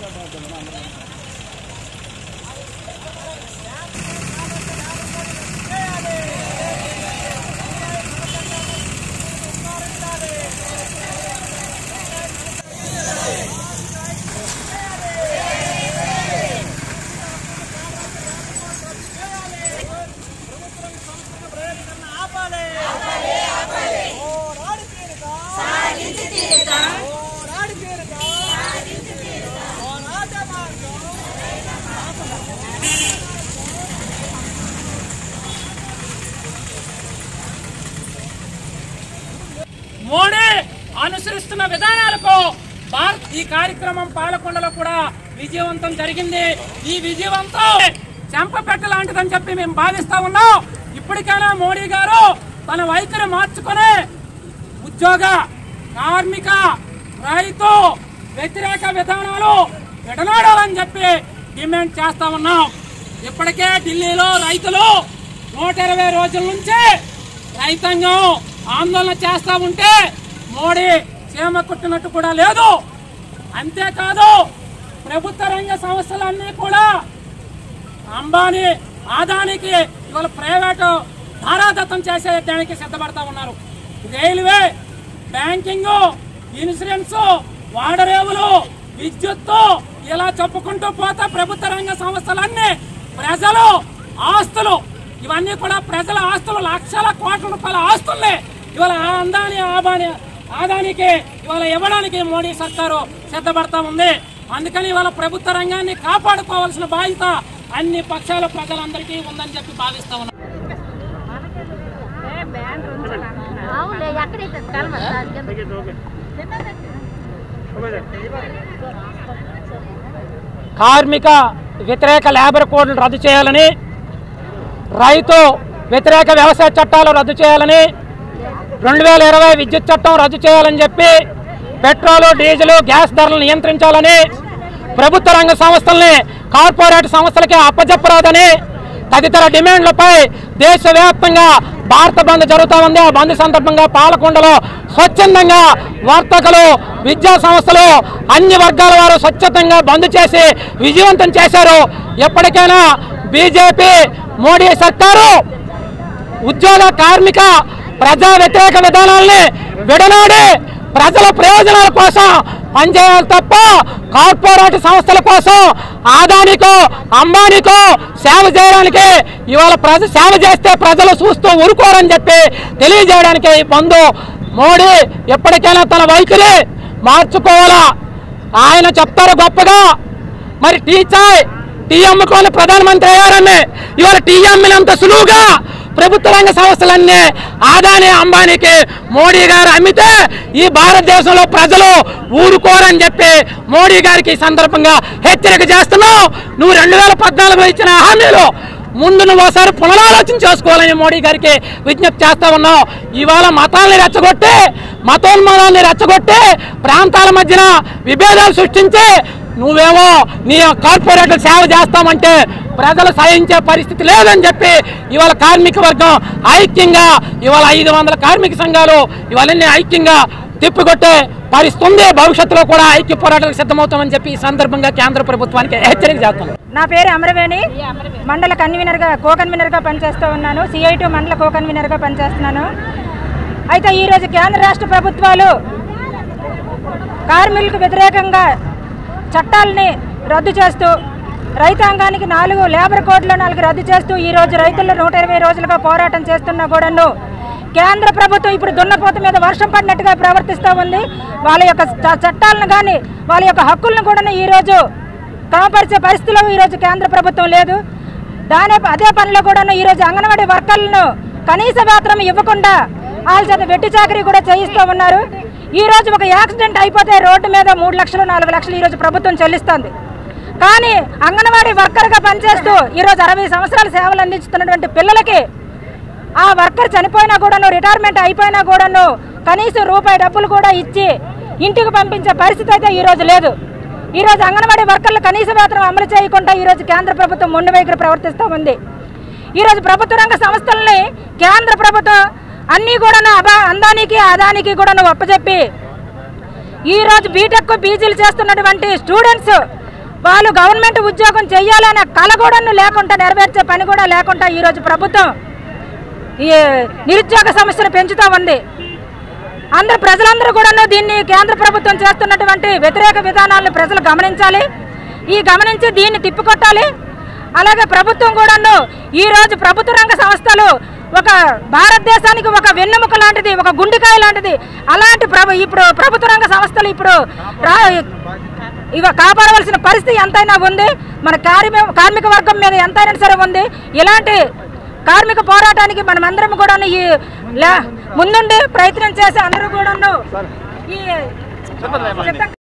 మోడీ అనుసరిస్తున్న విధానాలకు భారత్ ఈ కార్యక్రమం పాలకొండలో కూడా విజయవంతం జరిగింది ఈ విజయవంతం చెంపపెట్ట లాంటిదని చెప్పి మేము భావిస్తా ఉన్నాం ఇప్పటికైనా మోడీ గారు తన వైఖరి మార్చుకొని ఉద్యోగ కార్మిక రైతు వ్యతిరేక విధానాలు విడనాడాలని చెప్పి డిమాండ్ చేస్తా ఉన్నాం ఇప్పటికే ఢిల్లీలో రైతులు నూట ఇరవై రోజుల నుంచి రైతాంగం ఆందోళన చేస్తా ఉంటే మోడీ చీమ కుట్టినట్టు కూడా లేదు అంతేకాదు ప్రభుత్వ రంగ సంస్థలన్నీ కూడా అంబానీ ఆదానికి ఇవాళ ప్రైవేటు ధారాదత్తం చేసే దానికి సిద్ధపడతా ఉన్నారు రైల్వే బ్యాంకింగ్ ఇన్సూరెన్స్ వాడరేవులు విద్యుత్తు ఇలా చెప్పుకుంటూ పోతే ప్రభుత్వ రంగ సంస్థలన్నీ ప్రజలు ఆస్తులు ఇవన్నీ కూడా ప్రజల ఆస్తులు లక్షల కోట్ల రూపాయల ఆస్తుల్ని ఇవాళ ఆ అందాని ఆబాని ఆదానికి ఇవాళ ఇవ్వడానికి మోడీ సర్కారు సిద్ధపడతా ఉంది అందుకని ఇవాళ ప్రభుత్వ రంగాన్ని కాపాడుకోవాల్సిన బాధ్యత అన్ని పక్షాల ప్రజలందరికీ ఉందని చెప్పి భావిస్తా ఉన్నాం అవునులే ఎక్కడైతే కలమ కార్మిక వ్యతిరేక లేబర్ కోడ్లు రద్దు చేయాలని రైతు వ్యతిరేక వ్యవసాయ చట్టాలు రద్దు చేయాలని రెండు వేల ఇరవై విద్యుత్ చట్టం రద్దు చేయాలని చెప్పి పెట్రోలు డీజిల్ గ్యాస్ ధరలు నియంత్రించాలని ప్రభుత్వ రంగ సంస్థల్ని కార్పొరేట్ సంస్థలకి అప్పచెప్పరాదని తదితర డిమాండ్లపై దేశవ్యాప్తంగా భారత బంద్ జరుగుతూ ఉంది ఆ బంద్ సందర్భంగా పాలకొండలో స్వచ్ఛందంగా వర్తకులు విద్యా సంస్థలు అన్ని వర్గాల వారు స్వచ్ఛందంగా బంద్ చేసి విజయవంతం చేశారు ఎప్పటికైనా బీజేపీ మోడీ సర్కారు ఉద్యోగ కార్మిక ప్రజా వ్యతిరేక విధానాల్ని విడనాడి ప్రజల ప్రయోజనాల కోసం పనిచేయాలి తప్ప కార్పొరేట్ సంస్థల కోసం ఆదానికో అంబానీకో సేవ చేయడానికి ఇవాళ ప్రజ సేవ చేస్తే ప్రజలు చూస్తూ ఊరుకోరని చెప్పి తెలియజేయడానికి ఈ బంధు మోడీ ఎప్పటికైనా తన వైఖరి మార్చుకోవాలా ఆయన చెప్తారు గొప్పగా మరి టీ చాయ్ టీ అమ్ముకొని ప్రధానమంత్రి అయ్యారని ఇవాళ టీ అమ్మినంత సులువుగా ప్రభుత్వ రంగ సంస్థలన్నీ ఆదాని అంబానీకి మోడీ గారు అమ్మితే ఈ భారతదేశంలో ప్రజలు ఊరుకోరని చెప్పి మోడీ గారికి ఈ సందర్భంగా హెచ్చరిక చేస్తున్నావు నువ్వు రెండు వేల పద్నాలుగులో ఇచ్చిన హామీలు ముందు నువ్వు ఒకసారి పునరాలోచన చేసుకోవాలని మోడీ గారికి విజ్ఞప్తి చేస్తా ఉన్నావు ఇవాళ మతాల్ని రెచ్చగొట్టి మతోన్మాదాన్ని రెచ్చగొట్టి ప్రాంతాల మధ్యన విభేదాలు సృష్టించి నువ్వేమో నీ కార్పొరేట్ సేవ చేస్తామంటే ప్రజలు సహించే పరిస్థితి లేదని చెప్పి ఇవాళ కార్మిక వర్గం ఐక్యంగా ఇవాళ ఐదు వందల కార్మిక సంఘాలు ఇవాళన్నీ ఐక్యంగా తిప్పికొట్టే పరిస్థితి ఉంది భవిష్యత్తులో కూడా ఐక్య పోరాటాలకు సిద్ధమవుతామని చెప్పి ఈ సందర్భంగా కేంద్ర ప్రభుత్వానికి హెచ్చరిక చేస్తున్నాం నా పేరు అమరవేణి మండల కన్వీనర్గా కో కన్వీనర్గా పనిచేస్తూ ఉన్నాను సిఐటి మండల కో కన్వీనర్గా పనిచేస్తున్నాను అయితే ఈరోజు కేంద్ర రాష్ట్ర ప్రభుత్వాలు కార్మికులకు వ్యతిరేకంగా చట్టాలని రద్దు చేస్తూ రైతాంగానికి నాలుగు లేబర్ కోడ్లు నాలుగు రద్దు చేస్తూ ఈ రోజు రైతులు నూట ఇరవై రోజులుగా పోరాటం చేస్తున్నా కూడాను కేంద్ర ప్రభుత్వం ఇప్పుడు దున్నపోత మీద వర్షం పడినట్టుగా ప్రవర్తిస్తూ ఉంది వాళ్ళ యొక్క చ- చట్టాలను కానీ వాళ్ళ యొక్క హక్కులను కూడా ఈరోజు క్రమపరిచే పరిస్థితిలో ఈరోజు కేంద్ర ప్రభుత్వం లేదు దానే అదే పనిలో కూడాను ఈరోజు అంగన్వాడీ వర్కర్లను కనీస వేతనం ఇవ్వకుండా వాళ్ళ చేత వెట్టి చాకరీ కూడా చేయిస్తూ ఉన్నారు ఈ రోజు ఒక యాక్సిడెంట్ అయిపోతే రోడ్డు మీద మూడు లక్షలు నాలుగు లక్షలు ఈరోజు ప్రభుత్వం చెల్లిస్తుంది కానీ అంగన్వాడీ వర్కర్గా పనిచేస్తూ ఈరోజు అరవై సంవత్సరాల సేవలు అందిస్తున్నటువంటి పిల్లలకి ఆ వర్కర్ చనిపోయినా కూడాను రిటైర్మెంట్ అయిపోయినా కూడాను కనీసం రూపాయి డబ్బులు కూడా ఇచ్చి ఇంటికి పంపించే పరిస్థితి అయితే ఈరోజు లేదు ఈరోజు అంగన్వాడీ వర్కర్లు కనీస వేతనం అమలు చేయకుండా ఈరోజు కేంద్ర ప్రభుత్వం మొండి వైఖరి ప్రవర్తిస్తూ ఉంది ఈరోజు ప్రభుత్వ రంగ సంస్థల్ని కేంద్ర ప్రభుత్వం అన్నీ కూడాను అబా అందానికి అదానికి కూడాను ఒప్పచెప్పి ఈ రోజు బీటెక్ పీజీలు చేస్తున్నటువంటి స్టూడెంట్స్ వాళ్ళు గవర్నమెంట్ ఉద్యోగం చెయ్యాలనే కళ కూడా లేకుండా నెరవేర్చే పని కూడా లేకుండా ఈరోజు ప్రభుత్వం ఈ నిరుద్యోగ సమస్యను పెంచుతూ ఉంది అందరు ప్రజలందరూ కూడా దీన్ని కేంద్ర ప్రభుత్వం చేస్తున్నటువంటి వ్యతిరేక విధానాలను ప్రజలు గమనించాలి ఈ గమనించి దీన్ని తిప్పికొట్టాలి అలాగే ప్రభుత్వం కూడాను ఈ రోజు ప్రభుత్వ రంగ సంస్థలు ఒక భారతదేశానికి ఒక వెన్నెముక లాంటిది ఒక గుండెకాయ లాంటిది అలాంటి ప్రభు ఇప్పుడు ప్రభుత్వ రంగ సంస్థలు ఇప్పుడు రా ఇవ కాపాడవలసిన పరిస్థితి ఎంతైనా ఉంది మన కార్మి కార్మిక వర్గం మీద ఎంతైనా సరే ఉంది ఇలాంటి కార్మిక పోరాటానికి మనమందరం కూడా ఈ లే- ముందుండి ప్రయత్నం చేసి అందరూ కూడా ఈ